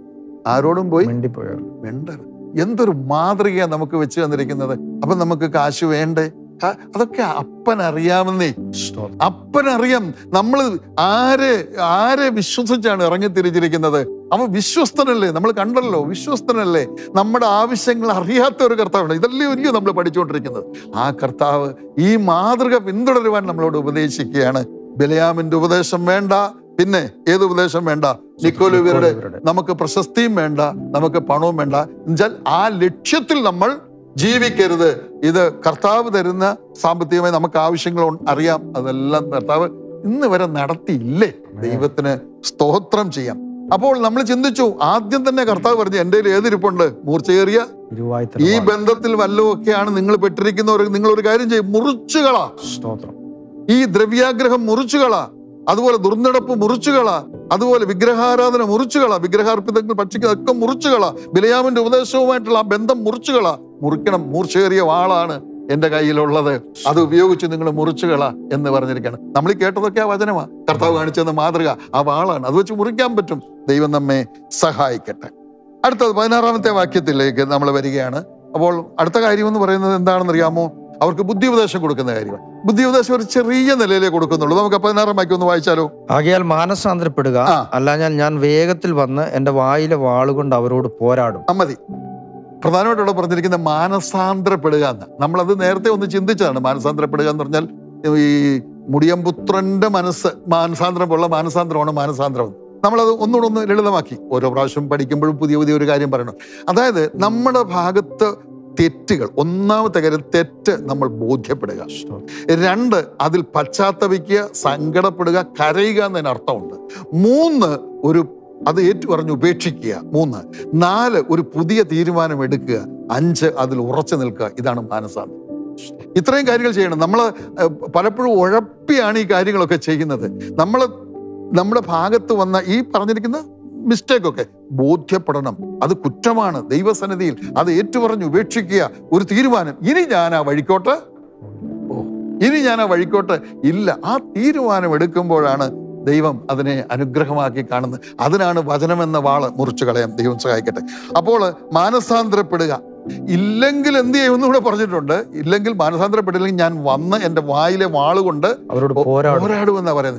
ആരോടും പോയി മിണ്ടിപ്പോയോ വേണ്ട എന്തൊരു മാതൃകയാണ് നമുക്ക് വെച്ച് തന്നിരിക്കുന്നത് അപ്പൊ നമുക്ക് കാശ് വേണ്ടേ ക- അതൊക്കെ അപ്പൻ അറിയാമെന്നേ സ്തോത്രം. അപ്പനറിയാം നമ്മൾ ആരെ ആരെ വിശ്വസിച്ചാണ് ഇറങ്ങി തിരിച്ചിരിക്കുന്നത് അവൻ വിശ്വസ്തനല്ലേ നമ്മൾ കണ്ടല്ലോ വിശ്വസ്തനല്ലേ നമ്മുടെ ആവശ്യങ്ങൾ അറിയാത്ത ഒരു കർത്താവുണ്ട് ഇതല്ലേ വലിയ നമ്മൾ പഠിച്ചുകൊണ്ടിരിക്കുന്നത് ആ കർത്താവ് ഈ മാതൃക പിന്തുടരുവാൻ നമ്മളോട് ഉപദേശിക്കുകയാണ് ബലയാമിന്റെ ഉപദേശം വേണ്ട പിന്നെ ഏത് ഉപദേശം വേണ്ട നിക്കോലുവരുടെ നിക്കോലുവരുടെ. നമുക്ക് പ്രശസ്തിയും വേണ്ട നമുക്ക് പണവും വേണ്ട എന്നുവെച്ചാൽ ആ ലക്ഷ്യത്തിൽ നമ്മൾ ജീവിക്കരുത് ഇത് കർത്താവ് തരുന്ന സാമ്പത്തികമായി നമുക്ക് ആവശ്യങ്ങൾ ഉൺ- അറിയാം അതെല്ലാം കർത്താവ് ഇന്ന് വരെ നടത്തിയില്ലേ ദൈവത്തിന് സ്തോത്രം ചെയ്യാം അപ്പോൾ നമ്മൾ ചിന്തിച്ചു ആദ്യം തന്നെ കർത്താവ് പറഞ്ഞു എൻ്റെ കയ്യിൽ ഏതിരിപ്പുണ്ട് മൂർച്ചയേറിയ ഇരുവായി ഈ ബന്ധത്തിൽ വല്ലതും ഒക്കെയാണ് നിങ്ങൾ പെട്ടിരിക്കുന്നവർ നിങ്ങൾ ഒരു കാര്യം ചെയ്യും മുറിച്ചുകളാ സ്തോത്രം ഈ ദ്രവ്യാഗ്രഹം മുറിച്ചുകള അതുപോലെ ദുർനടപ്പ് മുറിച്ചുകള അതുപോലെ വിഗ്രഹാരാധന മുറിച്ചുകള വിഗ്രഹാർപ്പിതങ്ങൾ ഭക്ഷിക്കുന്നതൊക്കെ മുറിച്ചുകള ബിലയാമിന്റെ ഉപദേശവുമായിട്ടുള്ള ആ ബന്ധം മുറിച്ചുകള മുറിക്കണം മൂർച്ചയേറിയ വാളാണ് എന്റെ കയ്യിലുള്ളത് അത് ഉപയോഗിച്ച് നിങ്ങൾ മുറിച്ചുകള എന്ന് പറഞ്ഞിരിക്കുകയാണ് നമ്മൾ ഈ കേട്ടതൊക്കെ ആ വചനമാ കർത്താവ് കാണിച്ചെന്ന മാതൃക ആ വാളാണ് അത് വെച്ച് മുറിക്കാൻ പറ്റും ദൈവം നമ്മെ സഹായിക്കട്ടെ അടുത്തത് പതിനാറാമത്തെ വാക്യത്തിലേക്ക് നമ്മൾ വരികയാണ് അപ്പോൾ അടുത്ത കാര്യം എന്ന് പറയുന്നത് എന്താണെന്ന് അറിയാമോ അവർക്ക് ബുദ്ധി ഉപദേശം കൊടുക്കുന്ന കാര്യമാണ് ബുദ്ധി ഉപദേശം ഒരു ചെറിയ നിലയിലേ കൊടുക്കുന്നുള്ളൂ നമുക്ക് പതിനാറാം വാക്യം ഒന്ന് വായിച്ചാലോ ആകയാൽ മാനസാന്തരപ്പെടുക ആ. അല്ലാഞ്ഞാൽ ഞാൻ വേഗത്തിൽ വന്ന് എന്റെ വായിലെ വാളുകൊണ്ട് അവരോട് പോരാടും ആ മതി പ്രധാനമായിട്ടുള്ള പറഞ്ഞിരിക്കുന്ന മാനസാന്തരപ്പെടുക എന്ന് നമ്മളത് നേരത്തെ ഒന്ന് ചിന്തിച്ചതാണ് മാനസാന്തരപ്പെടുക എന്ന് പറഞ്ഞാൽ ഈ മുടിയമ്പുത്രന്റെ മനസ്സ് മാനസാന്തരം പോലുള്ള മാനസാന്തരമാണ് മാനസാന്തരം നമ്മളത് ഒന്നുകൂടെ ഒന്ന് ലളിതമാക്കി ഓരോ പ്രാവശ്യം പഠിക്കുമ്പോഴും പുതിയ പുതിയ ഒരു കാര്യം പറയണം അതായത് നമ്മുടെ ഭാഗത്ത് തെറ്റുകൾ ഒന്നാമത്തെ കാര്യം തെറ്റ് നമ്മൾ ബോധ്യപ്പെടുക സ്തോത്രം. രണ്ട് അതിൽ പശ്ചാത്തപിക്കുക സങ്കടപ്പെടുക കരയുക എന്നതിന് അർത്ഥമുണ്ട് മൂന്ന് ഒരു അത് ഏറ്റു പറഞ്ഞ് ഉപേക്ഷിക്കുക മൂന്ന് നാല് ഒരു പുതിയ തീരുമാനം എടുക്കുക അഞ്ച് അതിൽ ഉറച്ചു നിൽക്കുക ഇതാണ് മാനസാന്തരം ഇത്രയും കാര്യങ്ങൾ ചെയ്യണം നമ്മൾ പലപ്പോഴും ഉഴപ്പിയാണ് ഈ കാര്യങ്ങളൊക്കെ ചെയ്യുന്നത് നമ്മൾ നമ്മുടെ ഭാഗത്ത് വന്ന ഈ പറഞ്ഞിരിക്കുന്ന മിസ്റ്റേക്ക് ഒക്കെ ബോധ്യപ്പെടണം അത് കുറ്റമാണ് ദൈവസന്നിധിയിൽ അത് ഏറ്റുപറഞ്ഞ് ഉപേക്ഷിക്കുക ഒരു തീരുമാനം ഇനി ഞാൻ ആ വഴിക്കോട്ട് ഓ ഇനി ഞാൻ ആ വഴിക്കോട്ട് ഇല്ല ആ തീരുമാനം എടുക്കുമ്പോഴാണ് ദൈവം അതിനെ അനുഗ്രഹമാക്കി കാണുന്നത് അതിനാണ് വചനം എന്ന വാള് മുറിച്ചു കളയാം ദൈവം സഹായിക്കട്ടെ അപ്പോൾ മാനസാന്തരപ്പെടുക ഇല്ലെങ്കിൽ എന്ത് ചെയ്യുമെന്ന് ഇവിടെ പറഞ്ഞിട്ടുണ്ട് ഇല്ലെങ്കിൽ മാനസാന്തരപ്പെടില്ലെങ്കിൽ ഞാൻ വന്ന് എൻ്റെ വായിലെ വാള് കൊണ്ട് അവരോട് പോരാടും പോരാടുമെന്നാ പറയുന്നത്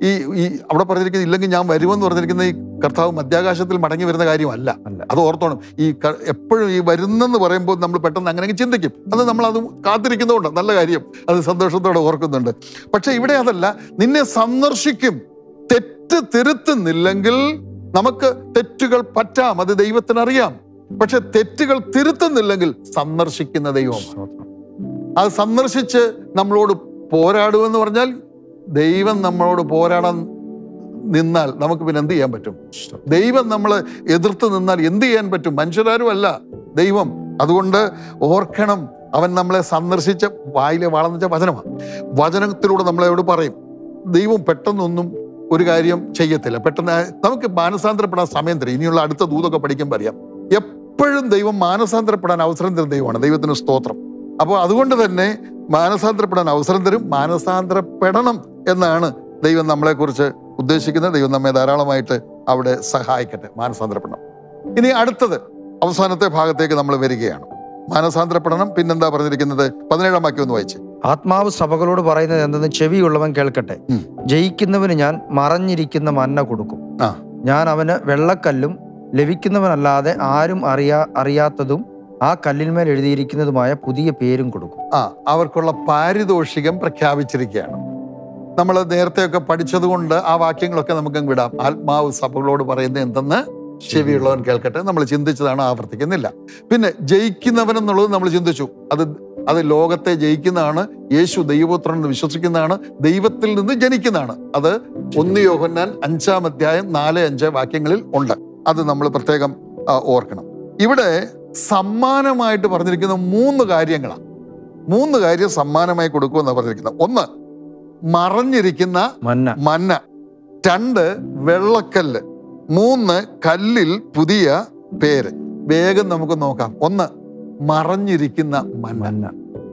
ഈ ഈ അവിടെ പറഞ്ഞിരിക്കുന്നത് ഇല്ലെങ്കിൽ ഞാൻ വരുമെന്ന് പറഞ്ഞിരിക്കുന്ന ഈ കർത്താവ് മധ്യാകാശത്തിൽ മടങ്ങി വരുന്ന കാര്യമല്ല അല്ല അത് ഓർത്തോണം ഈ ക- എപ്പോഴും ഈ വരുന്നെന്ന് പറയുമ്പോൾ നമ്മൾ പെട്ടെന്ന് അങ്ങനെ അങ്ങ് ചിന്തിക്കും അത് നമ്മൾ അത് കാത്തിരിക്കുന്നതുകൊണ്ട് നല്ല കാര്യം അത് സന്തോഷത്തോടെ ഓർക്കുന്നുണ്ട് പക്ഷെ ഇവിടെ അതല്ല നിന്നെ സന്ദർശിക്കും തെറ്റ് തിരുത്തുന്നില്ലെങ്കിൽ നമുക്ക് തെറ്റുകൾ പറ്റാം അത് ദൈവത്തിന് അറിയാം പക്ഷെ തെറ്റുകൾ തിരുത്തുന്നില്ലെങ്കിൽ സന്ദർശിക്കുന്ന ദൈവമാണ് സ്തോത്രം. അത് സന്ദർശിച്ച് നമ്മളോട് പോരാടുമെന്ന് പറഞ്ഞാൽ ദൈവം നമ്മളോട് പോരാടാൻ നിന്നാൽ നമുക്ക് പിന്നെ എന്ത് ചെയ്യാൻ പറ്റും സ്തോത്രം. ദൈവം നമ്മളെ എതിർത്ത് നിന്നാൽ എന്ത് ചെയ്യാൻ പറ്റും മനുഷ്യരാരും അല്ല ദൈവം അതുകൊണ്ട് ഓർക്കണം അവൻ നമ്മളെ സന്ദർശിച്ച വായിലെ വളർന്ന വെച്ച വചനമാണ് വചനത്തിലൂടെ നമ്മളോട് പറയും ദൈവം പെട്ടെന്നൊന്നും ഒരു കാര്യം ചെയ്യത്തില്ല പെട്ടെന്ന് നമുക്ക് മാനസാന്തരപ്പെടാൻ സമയം തരും ഇനിയുള്ള അടുത്ത ദൂതൊക്കെ പഠിക്കുമ്പോൾ അറിയാം എപ്പോഴും ദൈവം മാനസാന്തരപ്പെടാൻ അവസരം തരുന്ന ദൈവമാണ് ദൈവത്തിന് സ്തോത്രം അപ്പോൾ അതുകൊണ്ട് തന്നെ മാനസാന്തരപ്പെടാൻ അവസരം തരും മാനസാന്തരപ്പെടണം എന്നാണ് ദൈവം നമ്മളെക്കുറിച്ച് ഉദ്ദേശിക്കുന്നത് ദൈവം നമ്മെ ധാരാളമായിട്ട് അവിടെ സഹായിക്കട്ടെ മാനസാന്തരപ്പെടണം ഇനി അടുത്തത് അവസാനത്തെ ഭാഗത്തേക്ക് നമ്മൾ വരികയാണ് മാനസാന്തരപ്പെടണം പിന്നെന്താ പറഞ്ഞിരിക്കുന്നത് പതിനേഴാം വാക്യം ഒന്ന് വായിച്ച് ആത്മാവ് സഭകളോട് പറയുന്നത് എന്തെന്ന് ചെവിയുള്ളവൻ കേൾക്കട്ടെ ഉം. ജയിക്കുന്നവന് ഞാൻ മറഞ്ഞിരിക്കുന്ന മന്ന കൊടുക്കും ആ. ഞാൻ അവന് വെള്ളക്കല്ലും ലഭിക്കുന്നവനല്ലാതെ ആരും അറിയാ അറിയാത്തതും ആ കല്ലിന്മേൽ എഴുതിയിരിക്കുന്നതുമായ പുതിയ പേരും കൊടുക്കും ആ അവർക്കുള്ള പാരിതോഷികം പ്രഖ്യാപിച്ചിരിക്കുകയാണ് നമ്മൾ നേരത്തെയൊക്കെ പഠിച്ചതുകൊണ്ട് ആ വാക്യങ്ങളൊക്കെ നമുക്ക് അങ്ങ് വിടാം ആത്മാവ് സഭകളോട് പറയുന്നത് എന്തെന്ന് ചെവിയുള്ളവൻ കേൾക്കട്ടെ നമ്മൾ ചിന്തിച്ചതാണ് ആവർത്തിക്കുന്നില്ല പിന്നെ ജയിക്കുന്നവൻ എന്നുള്ളത് നമ്മൾ ചിന്തിച്ചു അത് അത് ലോകത്തെ ജയിക്കുന്നതാണ് യേശു ദൈവപുത്രൻ എന്ന് വിശ്വസിക്കുന്നതാണ് ദൈവത്തിൽ നിന്ന് ജനിക്കുന്നതാണ് അത് ഒന്ന് യോഹന്നാൻ അഞ്ചാം അധ്യായം നാല് അഞ്ച് വാക്യങ്ങളിൽ ഉണ്ട് അത് നമ്മൾ പ്രത്യേകം ആ, ഓർക്കണം ഇവിടെ സമ്മാനമായിട്ട് പറഞ്ഞിരിക്കുന്ന മൂന്ന് കാര്യങ്ങളാണ് മൂന്ന് കാര്യം സമ്മാനമായി കൊടുക്കുമെന്നാണ് പറഞ്ഞിരിക്കുന്നത് ഒന്ന് മറഞ്ഞിരിക്കുന്ന മന്ന മന്ന രണ്ട് വെള്ളക്കല്ല് മൂന്ന് കല്ലിൽ പുതിയ പേര് വേഗം നമുക്ക് നോക്കാം ഒന്ന് മറഞ്ഞിരിക്കുന്ന മന്ന മന്ന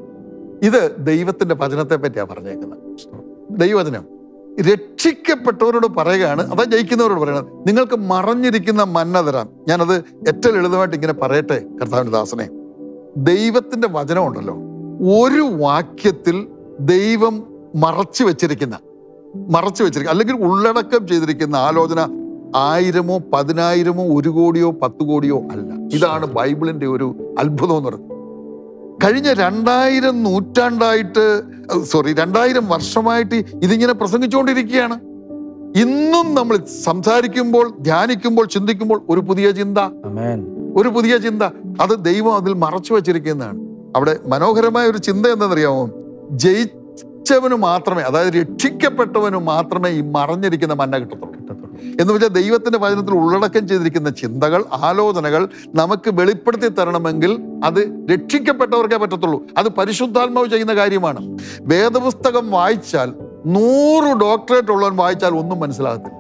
ഇത് ദൈവത്തിന്റെ വചനത്തെ പറ്റിയാ പറഞ്ഞേക്കുന്നത് ദൈവവചനം രക്ഷിക്കപ്പെട്ടവരോട് പറയുകയാണ് അതാ ജയിക്കുന്നവരോട് പറയുന്നത് നിങ്ങൾക്ക് മറഞ്ഞിരിക്കുന്ന മന്ന തരാം ഞാനത് ഏറ്റവും ലളിതമായിട്ട് ഇങ്ങനെ പറയട്ടെ കർത്താവിന്റെ ദാസനെ ദൈവത്തിന്റെ വചനമുണ്ടല്ലോ ഒരു വാക്യത്തിൽ ദൈവം മറച്ചു വെച്ചിരിക്കുന്ന മറച്ചു വെച്ചിരിക്കുന്ന അല്ലെങ്കിൽ ഉള്ളടക്കം ചെയ്തിരിക്കുന്ന ആലോചന ആയിരമോ പതിനായിരമോ ഒരു കോടിയോ പത്ത് കോടിയോ അല്ല ഇതാണ് ബൈബിളിന്റെ ഒരു അത്ഭുതം എന്ന് പറയുന്നത് കഴിഞ്ഞ രണ്ടായിരം നൂറ്റാണ്ടായിട്ട് സോറി രണ്ടായിരം വർഷമായിട്ട് ഇതിങ്ങനെ പ്രസംഗിച്ചുകൊണ്ടിരിക്കുകയാണ് ഇന്നും നമ്മൾ സംസാരിക്കുമ്പോൾ ധ്യാനിക്കുമ്പോൾ ചിന്തിക്കുമ്പോൾ ഒരു പുതിയ ചിന്ത അമേൻ ഒരു പുതിയ ചിന്ത അത് ദൈവം അതിൽ മറച്ചു വച്ചിരിക്കുന്നതാണ് അവിടെ മനോഹരമായ ഒരു ചിന്ത എന്താണെന്നറിയാമോ ജയിച്ചവന് മാത്രമേ അതായത് രക്ഷിക്കപ്പെട്ടവന് മാത്രമേ ഈ മറഞ്ഞിരിക്കുന്ന മന്ന കിട്ടത്തുള്ളൂ കിട്ടത്തുള്ളൂ എന്ന് വെച്ചാൽ ദൈവത്തിന്റെ വചനത്തിൽ ഉള്ളടക്കം ചെയ്തിരിക്കുന്ന ചിന്തകൾ ആലോചനകൾ നമുക്ക് വെളിപ്പെടുത്തി തരണമെങ്കിൽ അത് രക്ഷിക്കപ്പെട്ടവർക്കേ പറ്റത്തുള്ളൂ അത് പരിശുദ്ധാത്മാവ് ചെയ്യുന്ന കാര്യമാണ് വേദപുസ്തകം വായിച്ചാൽ നൂറ് ഡോക്ടറേറ്റ് ഉള്ളവൻ വായിച്ചാൽ ഒന്നും മനസ്സിലാകത്തില്ല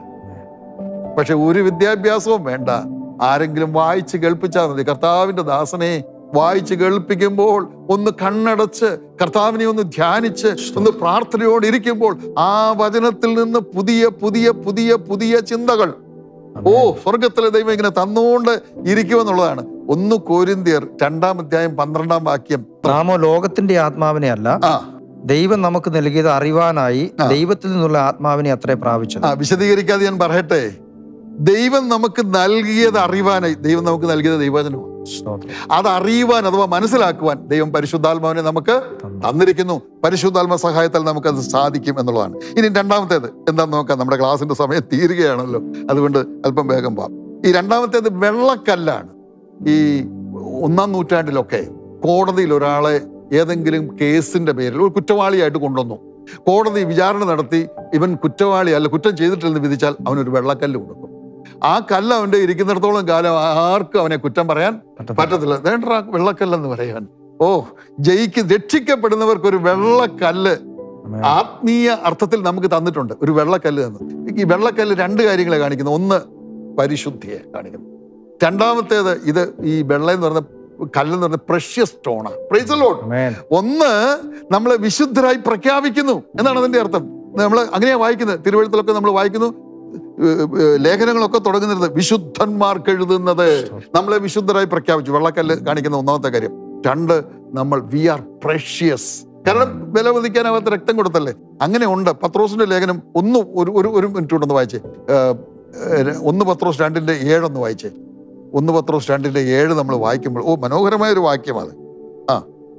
പക്ഷെ ഒരു വിദ്യാഭ്യാസവും വേണ്ട ആരെങ്കിലും വായിച്ച് കേൾപ്പിച്ചാൽ മതി കർത്താവിന്റെ ദാസനെ വായിച്ച് കേൾപ്പിക്കുമ്പോൾ ഒന്ന് കണ്ണടച്ച് കർത്താവിനെ ഒന്ന് ധ്യാനിച്ച് ഒന്ന് പ്രാർത്ഥനയോടെ ഇരിക്കുമ്പോൾ ആ വചനത്തിൽ നിന്ന് പുതിയ പുതിയ പുതിയ പുതിയ ചിന്തകൾ ഓ സ്വർഗത്തിലെ ദൈവം ഇങ്ങനെ തന്നുകൊണ്ട് ഇരിക്കുമെന്നുള്ളതാണ് ഒന്ന് കോരിന്തിയർ രണ്ടാം അധ്യായം പന്ത്രണ്ടാം വാക്യം നാമോ ലോകത്തിന്റെ ആത്മാവിനെ അല്ല ആ ദൈവം നമുക്ക് നൽകിയത് അറിവാനായി ആ. ദൈവത്തിൽ നിന്നുള്ള ആത്മാവിനെ അത്രേ പ്രാപിച്ചത് ആ വിശദീകരിക്കാതെ ഞാൻ പറയട്ടെ ദൈവം നമുക്ക് നൽകിയത് അറിവാനായി ദൈവം നമുക്ക് നൽകിയത് ദൈവവചനമാണ് സ്തോത്രം. അത് അറിയുവാൻ അഥവാ മനസ്സിലാക്കുവാൻ ദൈവം പരിശുദ്ധാത്മാവിനെ നമുക്ക് തന്നു. തന്നിരിക്കുന്നു പരിശുദ്ധാത്മ സഹായത്താൽ നമുക്കത് സാധിക്കും എന്നുള്ളതാണ് ഇനി രണ്ടാമത്തേത് എന്താന്ന് നോക്കാം നമ്മുടെ ക്ലാസ്സിന്റെ സമയം തീരുകയാണല്ലോ അതുകൊണ്ട് അല്പം വേഗം പോവാം ഈ രണ്ടാമത്തേത് വെള്ളക്കല്ലാണ് ഈ ഒന്നാം നൂറ്റാണ്ടിലൊക്കെ കോടതിയിൽ ഒരാളെ ഏതെങ്കിലും കേസിന്റെ പേരിൽ ഒരു കുറ്റവാളിയായിട്ട് കൊണ്ടുവന്നു കോടതി വിചാരണ നടത്തി ഇവൻ കുറ്റവാളി അല്ല കുറ്റം ചെയ്തിട്ടില്ലെന്ന് വിധിച്ചാൽ അവനൊരു വെള്ളക്കല്ല് കൊടുക്കും ആ കല്ല് അവന്റെ ഇരിക്കുന്നിടത്തോളം കാലം ആർക്കും അവനെ കുറ്റം പറയാൻ പറ്റത്തില്ല. പറ്റത്തില്ല വേണ്ട വെള്ളക്കല്ലെന്ന് പറയാൻ ഓ ജയിക്ക് രക്ഷിക്കപ്പെടുന്നവർക്ക് ഒരു വെള്ളക്കല്ല് ആമേൻ. ആത്മീയ അർത്ഥത്തിൽ നമുക്ക് തന്നിട്ടുണ്ട് ഒരു വെള്ളക്കല്ല് എന്ന് ഈ വെള്ളക്കല്ല് രണ്ട് കാര്യങ്ങളെ കാണിക്കുന്നു ഒന്ന് പരിശുദ്ധിയെ കാണിക്കുന്നു രണ്ടാമത്തേത് ഇത് ഈ വെള്ള എന്ന് പറയുന്ന കല്ലെന്ന് പറയുന്ന പ്രഷ്യസ് സ്റ്റോണാണ് പ്രൈസ് ലോഡ് ആമേൻ. ഒന്ന് നമ്മളെ വിശുദ്ധരായി പ്രഖ്യാപിക്കുന്നു എന്നാണ് അതിന്റെ അർത്ഥം നമ്മൾ അങ്ങനെയാ വായിക്കുന്നത് തിരുവഴുത്തിലൊക്കെ നമ്മൾ വായിക്കുന്നു ഏഹ് ഏഹ് ലേഖനങ്ങളൊക്കെ തുടങ്ങുന്നത് വിശുദ്ധന്മാർക്ക് എഴുതുന്നത് നമ്മളെ വിശുദ്ധരായി പ്രഖ്യാപിച്ചു വെള്ളക്കല്ല് കാണിക്കുന്ന ഒന്നാമത്തെ കാര്യം രണ്ട് നമ്മൾ വി ആർ പ്രഷ്യസ് കാരണം വിലമതിക്കാനാവാത്ത രക്തം കൊടുത്തല്ലേ അങ്ങനെ ഉണ്ട് പത്രോസിന്റെ ലേഖനം ഒന്ന് ഒരു ഒരു ഒരു മിനിറ്റ് കൊണ്ടൊന്ന് വായിച്ചേ ഏഹ്, ഏഹ്, ഒന്ന് പത്രോസ് രണ്ടിന്റെ ഏഴൊന്ന് വായിച്ചേ ഒന്ന് പത്രോസ് രണ്ടിന്റെ ഏഴ് നമ്മൾ വായിക്കുമ്പോൾ ഓ മനോഹരമായ ഒരു വാക്യമാണ് ആ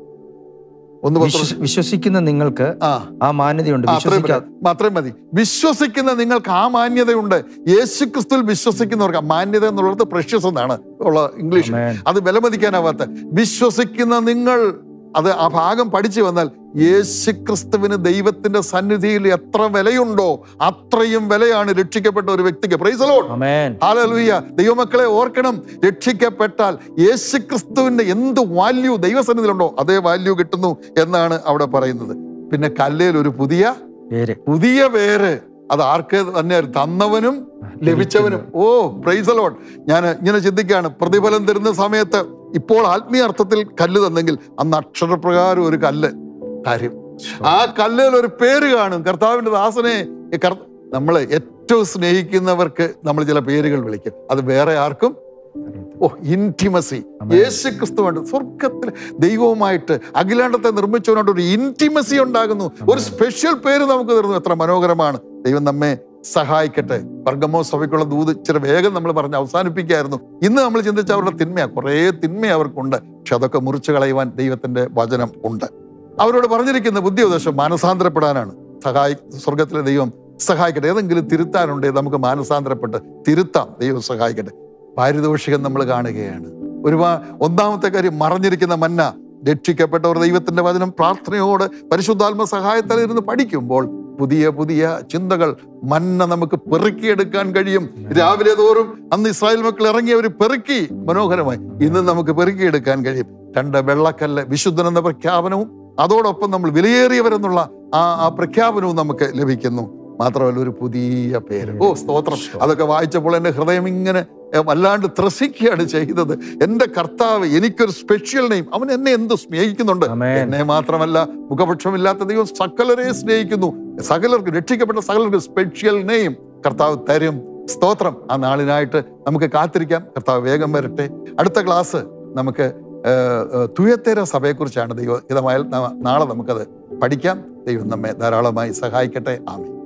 ഒന്ന് പത്രോസ് വിശ്വസി- വിശ്വസിക്കുന്ന നിങ്ങൾക്ക് ആ ആ മാന്യതയുണ്ട് ആ, അത്രയും വിശ്വസിക്കാ മതി. അത്രയും മതി വിശ്വസിക്കുന്ന നിങ്ങൾക്ക് ആ മാന്യതയുണ്ട് യേശു ക്രിസ്തുവിൽ വിശ്വസിക്കുന്നവർക്ക് ആ മാന്യത എന്നുള്ളത് പ്രഷ്യസ് എന്നാണ് ഉള്ള ഇംഗ്ലീഷ് Amen. അത് വിലമതിക്കാനാവാത്ത വിശ്വസിക്കുന്ന നിങ്ങൾ അത് ആ ഭാഗം പഠിച്ചു വന്നാൽ യേശു ക്രിസ്തുവിന് ദൈവത്തിന്റെ സന്നിധിയിൽ എത്ര വിലയുണ്ടോ അത്രയും വിലയാണ് രക്ഷിക്കപ്പെട്ട ഒരു വ്യക്തിക്ക് പ്രൈസ് ലോഡ് Amen. ഹാലലൂയ ദൈവമക്കളെ ഓർക്കണം രക്ഷിക്കപ്പെട്ടാൽ യേശു ക്രിസ്തുവിന്റെ എന്ത് വാല്യൂ ദൈവസന്നിധിയിലുണ്ടോ അതേ വാല്യൂ കിട്ടുന്നു എന്നാണ് അവിടെ പറയുന്നത് പിന്നെ കല്ലേൽ ഒരു പുതിയ പേര് പുതിയ പേര് അത് ആർക്ക് തന്നെ തന്നവനും ലഭിച്ചവനും ഓ പ്രൈസ് ലോഡ് ഞാൻ ഇങ്ങനെ ചിന്തിക്കുകയാണ് പ്രതിഫലം തരുന്ന സമയത്ത് ഇപ്പോൾ ആത്മീയ അർത്ഥത്തിൽ കല്ല് തന്നെങ്കിൽ അന്ന് അക്ഷരപ്രകാരം ഒരു കല്ല് കാര്യം ആ കല്ലിൽ ഒരു പേര് കാണും കർത്താവിന്റെ ദാസനെ ഈ കർ- നമ്മളെ ഏറ്റവും സ്നേഹിക്കുന്നവർക്ക് നമ്മൾ ചില പേരുകൾ വിളിക്കും അത് വേറെ ആർക്കും ഓ ഇന്റിമസി യേശു ക്രിസ്തുവായിട്ട് സ്വർഗത്തിൽ ദൈവവുമായിട്ട് അഖിലാണ്ടത്തെ നിർമ്മിച്ചവനായിട്ട് ഒരു ഇന്റിമസി ഉണ്ടാകുന്നു ഒരു സ്പെഷ്യൽ പേര് നമുക്ക് തരുന്നു എത്ര മനോഹരമാണ് ദൈവം നമ്മെ സഹായിക്കട്ടെ വർഗമോ സഭയ്ക്കുള്ള ദൂത് ഇച്ചിരി വേഗം നമ്മൾ പറഞ്ഞ് അവസാനിപ്പിക്കായിരുന്നു ഇന്ന് നമ്മൾ ചിന്തിച്ച അവരുടെ തിന്മയാ കുറേ തിന്മ അവർക്കുണ്ട് പക്ഷെ അതൊക്കെ മുറിച്ചു കളയുവാൻ ദൈവത്തിന്റെ വചനം ഉണ്ട് അവരോട് പറഞ്ഞിരിക്കുന്ന ബുദ്ധി ഉദ്ദേശം മാനസാന്തരപ്പെടാനാണ് സഹായി സ്വർഗത്തിലെ ദൈവം സഹായിക്കട്ടെ ഏതെങ്കിലും തിരുത്താനുണ്ടെങ്കിൽ നമുക്ക് മാനസാന്തരപ്പെട്ട് തിരുത്താം ദൈവം സഹായിക്കട്ടെ പാരിതോഷികം നമ്മൾ കാണുകയാണ് ഒരുപാ ഒന്നാമത്തെ കാര്യം മറഞ്ഞിരിക്കുന്ന മന്ന രക്ഷിക്കപ്പെട്ടവർ ദൈവത്തിന്റെ വചനം പ്രാർത്ഥനയോട് പരിശുദ്ധാത്മ സഹായത്തിൽ ഇരുന്ന് പഠിക്കുമ്പോൾ പുതിയ പുതിയ ചിന്തകൾ മന്ന നമുക്ക് പെറുക്കിയെടുക്കാൻ കഴിയും രാവിലെ തോറും അന്ന് ഇസ്രായേൽ മക്കൾ ഇറങ്ങി അവർ പെറുക്കി മനോഹരമായി ഇന്ന് നമുക്ക് പെറുക്കിയെടുക്കാൻ കഴിയും രണ്ട് വെള്ളക്കല്ല് വിശുദ്ധൻ എന്ന പ്രഖ്യാപനവും അതോടൊപ്പം നമ്മൾ വിലയേറിയവരെന്നുള്ള ആ ആ പ്രഖ്യാപനവും നമുക്ക് ലഭിക്കുന്നു മാത്രമല്ല ഒരു പുതിയ പേര് ഓ സ്തോത്രം അതൊക്കെ വായിച്ചപ്പോൾ എൻ്റെ ഹൃദയം ഇങ്ങനെ ഏ, വല്ലാണ്ട് ത്രസിക്കുകയാണ് ചെയ്തത് എൻ്റെ കർത്താവ് എനിക്കൊരു സ്പെഷ്യൽ നെയിം അവൻ എന്നെ എന്ത് സ്നേഹിക്കുന്നുണ്ട് Amen. എന്നെ മാത്രമല്ല മുഖപക്ഷമില്ലാത്ത ദൈവം സകലരെ സ്നേഹിക്കുന്നു സകലർക്ക് രക്ഷിക്കപ്പെട്ട സകലർക്ക് സ്പെഷ്യൽ നെയിം കർത്താവ് തരും സ്തോത്രം ആ നാളിനായിട്ട് നമുക്ക് കാത്തിരിക്കാം കർത്താവ് വേഗം വരട്ടെ അടുത്ത ക്ലാസ് നമുക്ക് ഏ, ഏ, തുയത്തേര സഭയെക്കുറിച്ചാണ് ദൈവ ഹിതമായാൽ നാ- നാളെ നമുക്കത് പഠിക്കാം ദൈവം നമ്മെ ധാരാളമായി സഹായിക്കട്ടെ ആമേ